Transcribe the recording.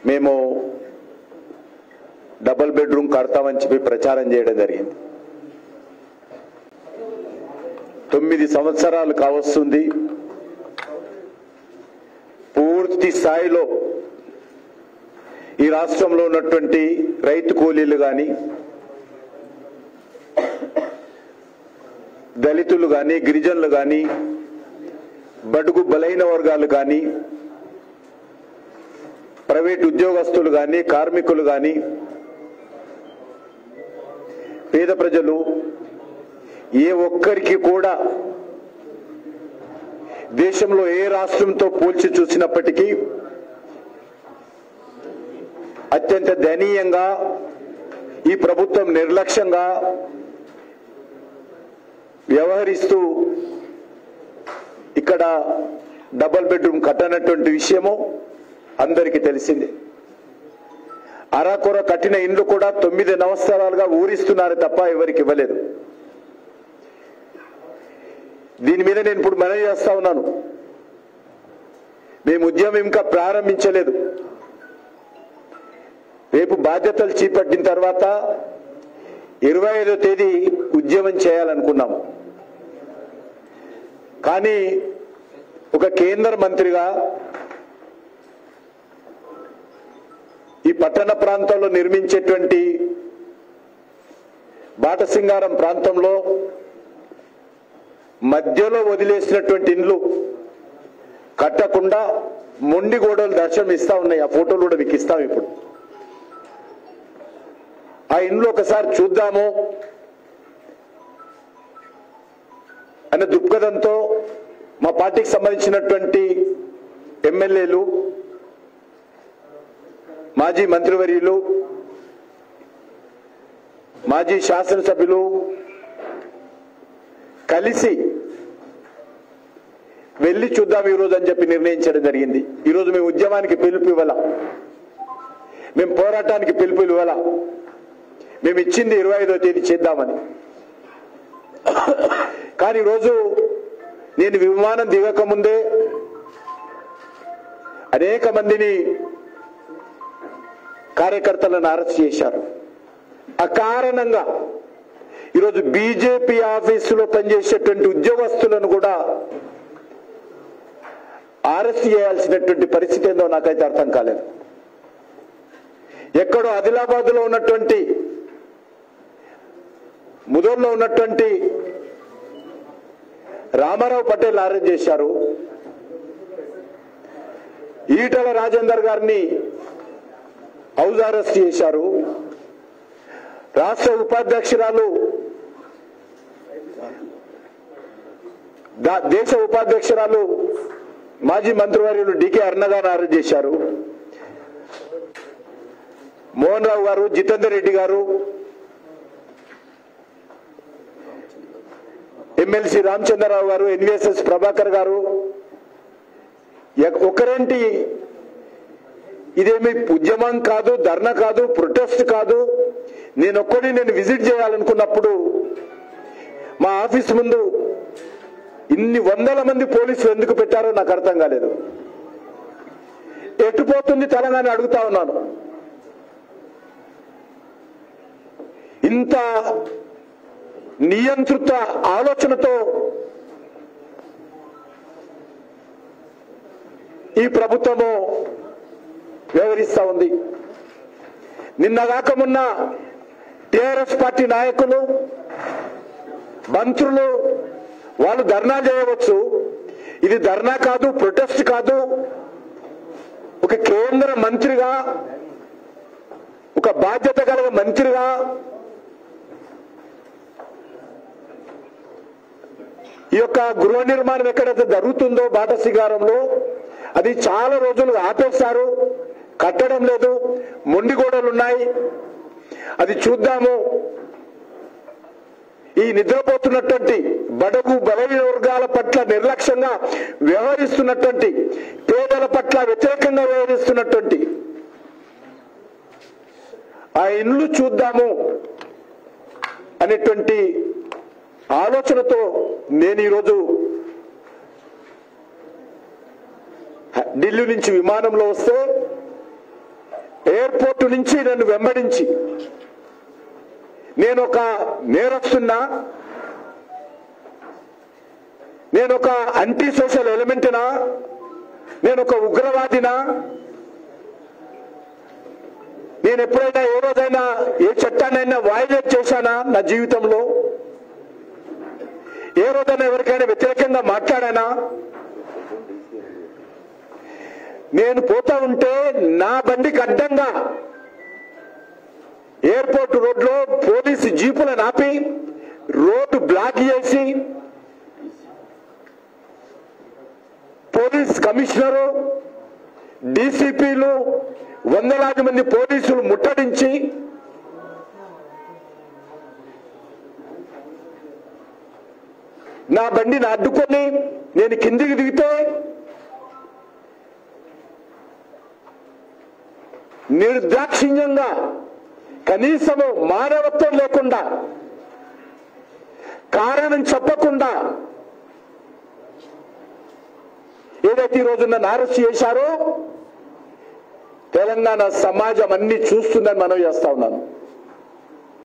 మేము double bedroom కడతామని చెప్పి ప్రచారం చేయడం జరిగింది తొమ్మిది సంవత్సరాలు కావస్తుంది పూర్తి స్థాయిలో ఈ రాష్ట్రంలో ఉన్నటువంటి రైతు కూలీలు కానీ దళితులు కానీ గిరిజనులు కానీ బడుగు బలైన వర్గాలు కానీ ప్రైవేట్ ఉద్యోగస్తులు కానీ కార్మికులు కానీ పేద ప్రజలు ఏ ఒక్కరికి కూడా దేశంలో ఏ రాష్ట్రంతో పోల్చి చూసినప్పటికీ అత్యంత దయనీయంగా ఈ ప్రభుత్వం నిర్లక్ష్యంగా వ్యవహరిస్తూ ఇక్కడ డబల్ బెడ్రూమ్ కట్టనటువంటి విషయము అందరికీ తెలిసిందే అరాకొర కట్టిన ఇండ్లు కూడా తొమ్మిది సంవత్సరాలుగా ఊరిస్తున్నారు తప్ప ఎవరికి ఇవ్వలేదు దీని మీద నేను ఇప్పుడు మనవి చేస్తా ఉన్నాను మేము ఉద్యమం ఇంకా ప్రారంభించలేదు రేపు బాధ్యతలు చేపట్టిన తర్వాత ఇరవై ఐదో తేదీ ఉద్యమం చేయాలనుకున్నాము కానీ ఒక కేంద్ర మంత్రిగా ఈ పట్టణ ప్రాంతంలో నిర్మించేటువంటి బాటసింగారం ప్రాంతంలో మధ్యలో వదిలేసినటువంటి ఇండ్లు కట్టకుండా మొండి గోడలు దర్శనం ఇస్తా ఉన్నాయి ఆ ఫోటోలు కూడా మీకు ఇస్తాం ఇప్పుడు ఆ ఇండ్లు ఒకసారి చూద్దాము అనే దృక్పథంతో మా పార్టీకి సంబంధించినటువంటి ఎమ్మెల్యేలు మాజీ మంత్రివర్యులు మాజీ శాసనసభ్యులు కలిసి వెళ్ళి చూద్దాం ఈరోజు అని చెప్పి నిర్ణయించడం జరిగింది ఈరోజు మేము ఉద్యమానికి పిలుపు ఇవ్వాల మేము పోరాటానికి పిలుపు ఇవ్వాల మేము ఇచ్చింది ఇరవై ఐదో తేదీ చేద్దామని కానీ ఈరోజు నేను విమానం దిగక ముందే అనేక మందిని కార్యకర్తలను అరెస్ట్ చేశారు అకారణంగా ఈరోజు బీజేపీ ఆఫీసులో పనిచేసేటువంటి ఉద్యోగస్తులను కూడా అరెస్ట్ చేయాల్సినటువంటి పరిస్థితి ఏందో నాకైతే అర్థం కాలేదు ఎక్కడో ఆదిలాబాద్ లో ఉన్నటువంటి ముదోల్లో ఉన్నటువంటి రామారావు పటేల్ అరెస్ట్ చేశారు ఈటల రాజేందర్ గారిని హౌస్ అరెస్ట్ చేశారు రాష్ట్ర ఉపాధ్యక్షురాలు దా- దేశ ఉపాధ్యక్షురాలు మాజీ మంత్రివర్యులు డికే అరుణ గారు అరెస్ట్ చేశారు మోహన్ రావు గారు జితేందర్ రెడ్డి గారు ఎమ్మెల్సీ రామచంద్రరావు గారు ఎన్విఎస్ఎస్ ప్రభాకర్ గారు ఎక్- ఒకరేంటి ఇదేమి ఉద్యమం కాదు ధర్నా కాదు ప్రొటెస్ట్ కాదు నేను ఒక్కడి నేను విజిట్ చేయాలనుకున్నప్పుడు మా ఆఫీస్ ముందు ఇన్ని వందల మంది పోలీసులు ఎందుకు పెట్టారో నాకు అర్థం కాలేదు ఎట్టుపోతుంది తెలంగాణ అడుగుతా ఉన్నాను ఇంత నియంత్రిత ఆలోచనతో ఈ ప్రభుత్వము వ్యవహరిస్తా ఉంది నిన్నగాక మొన్న టిఆర్ఎస్ పార్టీ నాయకులు మంత్రులు వాళ్ళు ధర్నా చేయవచ్చు ఇది ధర్నా కాదు ప్రొటెస్ట్ కాదు ఒక కేంద్ర మంత్రిగా ఒక బాధ్యత గల మంత్రిగా ఈ యొక్క గృహ నిర్మాణం ఎక్కడైతే జరుగుతుందో బాటసిగారంలో అది చాలా రోజులు ఆపేశారు కట్టడం లేదు మొండి గోడలు ఉన్నాయి అది చూద్దాము ఈ నిద్రపోతున్నటువంటి బడుగు బలహీన వర్గాల పట్ల నిర్లక్ష్యంగా వ్యవహరిస్తున్నటువంటి పేదల పట్ల వ్యతిరేకంగా వ్యవహరిస్తున్నటువంటి ఆ ఇండ్లు చూద్దాము అనేటువంటి ఆలోచనతో నేను ఈరోజు ఢిల్లీ నుంచి విమానంలో వస్తే ఎయిర్పోర్ట్ నుంచి నన్ను వెంబడించి నేను ఒక నేరస్తున్నా నేను ఒక యాంటీ సోషల్ ఎలిమెంట్నా నేను ఒక ఉగ్రవాదినా నేను ఎప్పుడైనా ఏ రోజైనా ఏ చట్టాన్నైనా వైలేట్ చేశానా నా జీవితంలో ఏ రోజైనా ఎవరికైనా వ్యతిరేకంగా మాట్లాడానా నేను పోతా ఉంటే నా బండికి అడ్డంగా ఎయిర్పోర్ట్ రోడ్లో పోలీసు జీపులను ఆపి రోడ్డు బ్లాక్ చేసి పోలీస్ కమిషనరు డీసీపీలు వందలాది మంది పోలీసులు ముట్టడించి నా బండిని అడ్డుకొని నేను కిందికి దిగితే నిర్దాక్షిణ్యంగా కనీసము మానవత్వం లేకుండా కారణం చెప్పకుండా ఏదైతే ఈ రోజు నన్ను అరెస్ట్ చేశారో తెలంగాణ సమాజం అన్ని చూస్తుందని మనం చేస్తా ఉన్నాను